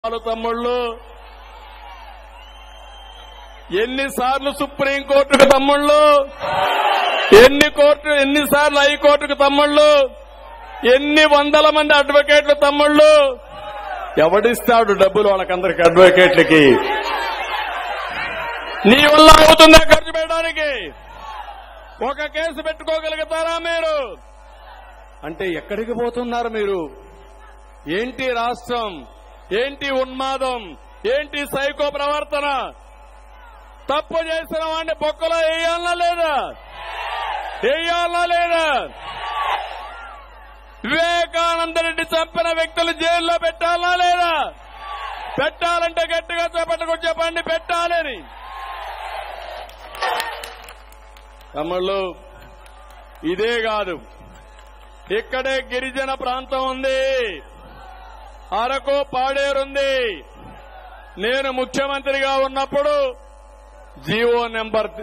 వాళ్ళు తమ్ముళ్ళు ఎన్నిసార్లు సుప్రీంకోర్టుకు తమ్ముళ్ళు ఎన్ని కోర్టు ఎన్నిసార్లు హైకోర్టుకు తమ్ముళ్ళు ఎన్ని వందల మంది అడ్వకేట్లు తమ్ముళ్ళు ఎవడిస్తాడు డబ్బులు వాళ్ళకందరికి అడ్వకేట్లకి నీ వల్ల అవుతుందా ఖర్చు పెట్టడానికి ఒక కేసు పెట్టుకోగలుగుతారా మీరు అంటే ఎక్కడికి పోతున్నారు మీరు ఏంటి రాష్ట్రం ఏంటి ఉన్మాదం ఏంటి సైకో ప్రవర్తన తప్పు చేసిన వాడిని బొక్కలో వేయాలనా లేదా వేయాలనా లేదా వివేకానంద రెడ్డి చంపిన వ్యక్తులు జైల్లో పెట్టాలనా లేదా పెట్టాలంటే గట్టిగా చేపట్టుకుని చెప్పండి పెట్టాలని తమ్ముళ్ళు ఇదే కాదు ఇక్కడే గిరిజన ప్రాంతం ఉంది అరకు పాడేరుంది నేను ముఖ్యమంత్రిగా ఉన్నప్పుడు జీవో నెంబర్